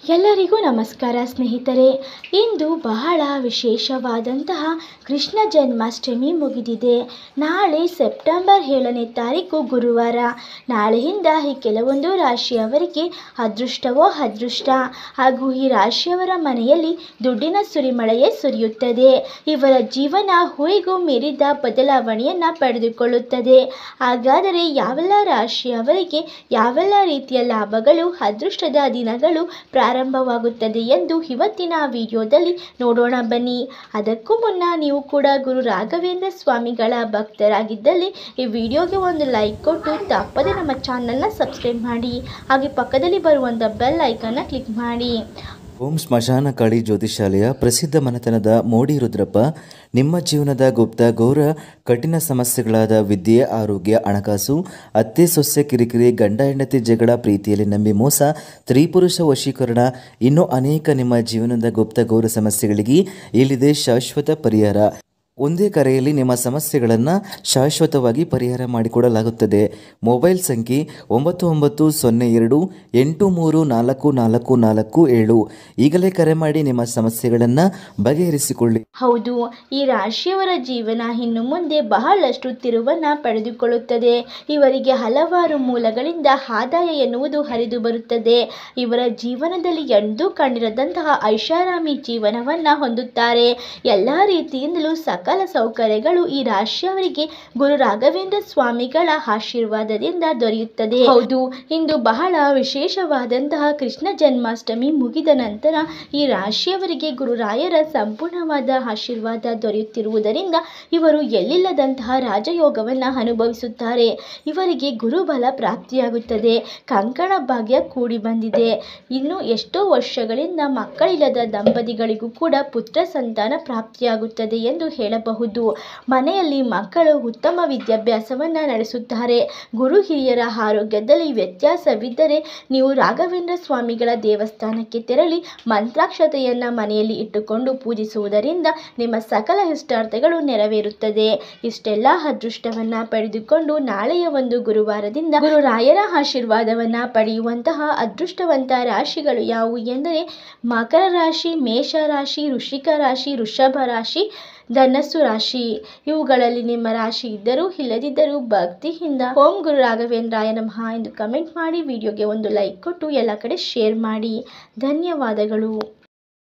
ಎಲ್ಲರಿಗೂ ನಮಸ್ಕಾರ ಸ್ನೇಹಿತರೆ ಇಂದು ಬಹಳ ವಿಶೇಷವಾದಂತಹ ಕೃಷ್ಣ ಜನ್ಮಾಷ್ಟಮಿ ಮುಗಿದಿದೆ ನಾಳೆ ಸೆಪ್ಟೆಂಬರ್ ಏಳನೇ ತಾರೀಕು ಗುರುವಾರ ನಾಳೆಯಿಂದ ಈ ಕೆಲವೊಂದು ರಾಶಿಯವರಿಗೆ ಅದೃಷ್ಟವೋ ಅದೃಷ್ಟ ಹಾಗೂ ಈ ರಾಶಿಯವರ ಮನೆಯಲ್ಲಿ ದುಡ್ಡಿನ ಸುರಿಮಳೆಯೇ ಸುರಿಯುತ್ತದೆ ಇವರ ಜೀವನ ಹೂವಿಗೂ ಮೀರಿದ ಬದಲಾವಣೆಯನ್ನು ಪಡೆದುಕೊಳ್ಳುತ್ತದೆ ಹಾಗಾದರೆ ಯಾವೆಲ್ಲ ರಾಶಿಯವರಿಗೆ ಯಾವೆಲ್ಲ ರೀತಿಯ ಲಾಭಗಳು ಅದೃಷ್ಟದ ದಿನಗಳು ಪ್ರಾರಂಭವಾಗುತ್ತದೆ ಎಂದು ಇವತ್ತಿನ ವಿಡಿಯೋದಲ್ಲಿ ನೋಡೋಣ ಬನ್ನಿ ಅದಕ್ಕೂ ಮುನ್ನ ನೀವು ಕೂಡ ಗುರು ರಾಘವೇಂದ್ರ ಸ್ವಾಮಿಗಳ ಭಕ್ತರಾಗಿದ್ದಲ್ಲಿ ಈ ವಿಡಿಯೋಗೆ ಒಂದು ಲೈಕ್ ಕೊಟ್ಟು ತಪ್ಪದೆ ನಮ್ಮ ಚಾನಲ್ನ ಸಬ್ಸ್ಕ್ರೈಬ್ ಮಾಡಿ ಹಾಗೆ ಪಕ್ಕದಲ್ಲಿ ಬರುವಂಥ ಬೆಲ್ ಐಕನ್ನ ಕ್ಲಿಕ್ ಮಾಡಿ ಓಂ ಸ್ಮಶಾನ ಕಾಳಿ ಜ್ಯೋತಿಷಾಲಯ ಪ್ರಸಿದ್ಧ ಮನೆತನದ ಮೋಡಿ ರುದ್ರಪ್ಪ ನಿಮ್ಮ ಜೀವನದ ಗುಪ್ತ ಘೋರ ಕಠಿಣ ಸಮಸ್ಯೆಗಳಾದ ವಿದ್ಯೆ ಆರೋಗ್ಯ ಹಣಕಾಸು ಅತ್ತೆ ಸೊಸೆ ಕಿರಿಕಿರಿ ಗಂಡ ಹೆಂಡತಿ ಜಗಳ ಪ್ರೀತಿಯಲ್ಲಿ ನಂಬಿ ಮೋಸ ಸ್ತ್ರೀಪುರುಷ ವಶೀಕರಣ ಇನ್ನೂ ಅನೇಕ ನಿಮ್ಮ ಜೀವನದ ಗುಪ್ತ ಘೋರ ಸಮಸ್ಯೆಗಳಿಗೆ ಇಲ್ಲಿದೆ ಶಾಶ್ವತ ಪರಿಹಾರ ಒಂದೇ ಕರೆಯಲ್ಲಿ ನಿಮ್ಮ ಸಮಸ್ಯೆಗಳನ್ನು ಶಾಶ್ವತವಾಗಿ ಪರಿಹಾರ ಮಾಡಿಕೊಡಲಾಗುತ್ತದೆ ಮೊಬೈಲ್ ಸಂಖ್ಯೆ ಒಂಬತ್ತು ಒಂಬತ್ತು ಸೊನ್ನೆ ಎರಡು ಎಂಟು ಮೂರು ನಾಲ್ಕು ನಾಲ್ಕು ನಾಲ್ಕು ಏಳು ಈಗಲೇ ಕರೆ ಮಾಡಿ ನಿಮ್ಮ ಸಮಸ್ಯೆಗಳನ್ನು ಬಗೆಹರಿಸಿಕೊಳ್ಳಿ ಹೌದು ಈ ರಾಶಿಯವರ ಜೀವನ ಇನ್ನು ಮುಂದೆ ಬಹಳಷ್ಟು ತಿರುವನ್ನು ಪಡೆದುಕೊಳ್ಳುತ್ತದೆ ಇವರಿಗೆ ಹಲವಾರು ಮೂಲಗಳಿಂದ ಆದಾಯ ಎನ್ನುವುದು ಹರಿದು ಬರುತ್ತದೆ ಇವರ ಜೀವನದಲ್ಲಿ ಎಂದೂ ಕಂಡಿರದಂತಹ ಐಷಾರಾಮಿ ಜೀವನವನ್ನು ಹೊಂದುತ್ತಾರೆ ಎಲ್ಲ ರೀತಿಯಿಂದಲೂ ಸಕಲ ಸೌಕರ್ಯಗಳು ಈ ರಾಶಿಯವರಿಗೆ ಗುರು ರಾಘವೇಂದ್ರ ಸ್ವಾಮಿಗಳ ಆಶೀರ್ವಾದದಿಂದ ದೊರೆಯುತ್ತದೆ ಹೌದು ಇಂದು ಬಹಳ ವಿಶೇಷವಾದಂತಹ ಕೃಷ್ಣ ಜನ್ಮಾಷ್ಟಮಿ ಮುಗಿದ ನಂತರ ಈ ರಾಶಿಯವರಿಗೆ ಗುರುರಾಯರ ಸಂಪೂರ್ಣವಾದ ಆಶೀರ್ವಾದ ದೊರೆಯುತ್ತಿರುವುದರಿಂದ ಇವರು ಎಲ್ಲಿಲ್ಲದಂತಹ ರಾಜಯೋಗವನ್ನು ಅನುಭವಿಸುತ್ತಾರೆ ಇವರಿಗೆ ಗುರುಬಲ ಪ್ರಾಪ್ತಿಯಾಗುತ್ತದೆ ಕಂಕಣ ಭಾಗ್ಯ ಕೂಡಿ ಬಂದಿದೆ ಇನ್ನು ಎಷ್ಟೋ ವರ್ಷಗಳಿಂದ ಮಕ್ಕಳಿಲ್ಲದ ದಂಪತಿಗಳಿಗೂ ಕೂಡ ಪುತ್ರ ಸಂತಾನ ಪ್ರಾಪ್ತಿಯಾಗುತ್ತದೆ ಎಂದು ಹೇಳಬಹುದು ಮನೆಯಲ್ಲಿ ಮಕ್ಕಳು ಉತ್ತಮ ವಿದ್ಯಾಭ್ಯಾಸವನ್ನು ನಡೆಸುತ್ತಾರೆ ಗುರು ಹಿರಿಯರ ಆರೋಗ್ಯದಲ್ಲಿ ವ್ಯತ್ಯಾಸವಿದ್ದರೆ ನೀವು ರಾಘವೇಂದ್ರ ಸ್ವಾಮಿಗಳ ದೇವಸ್ಥಾನಕ್ಕೆ ತೆರಳಿ ಮಂತ್ರಾಕ್ಷತೆಯನ್ನು ಮನೆಯಲ್ಲಿ ಇಟ್ಟುಕೊಂಡು ಪೂಜಿಸುವುದರಿಂದ ನಿಮ್ಮ ಸಕಲ ಇಷ್ಟಾರ್ಥಗಳು ನೆರವೇರುತ್ತದೆ ಇಷ್ಟೆಲ್ಲ ಅದೃಷ್ಟವನ್ನ ಪಡೆದುಕೊಂಡು ನಾಳೆಯ ಒಂದು ಗುರುವಾರದಿಂದ ಗುರು ರಾಯರ ಆಶೀರ್ವಾದವನ್ನ ಪಡೆಯುವಂತಹ ಅದೃಷ್ಟವಂತ ರಾಶಿಗಳು ಯಾವುವು ಎಂದರೆ ಮಕರ ರಾಶಿ ಮೇಷ ರಾಶಿ ವೃಶ್ಚಿಕ ರಾಶಿ ವೃಷಭ ರಾಶಿ ಧನಸ್ಸು ರಾಶಿ ಇವುಗಳಲ್ಲಿ ನಿಮ್ಮ ರಾಶಿ ಇದ್ದರೂ ಇಲ್ಲದಿದ್ದರೂ ಭಕ್ತಿಯಿಂದ ಓಂ ಗುರು ರಾಘವೇಂದ್ರಾಯ ನಮಃ ಎಂದು ಕಮೆಂಟ್ ಮಾಡಿ ವಿಡಿಯೋಗೆ ಒಂದು ಲೈಕ್ ಕೊಟ್ಟು ಎಲ್ಲ ಕಡೆ ಶೇರ್ ಮಾಡಿ ಧನ್ಯವಾದಗಳು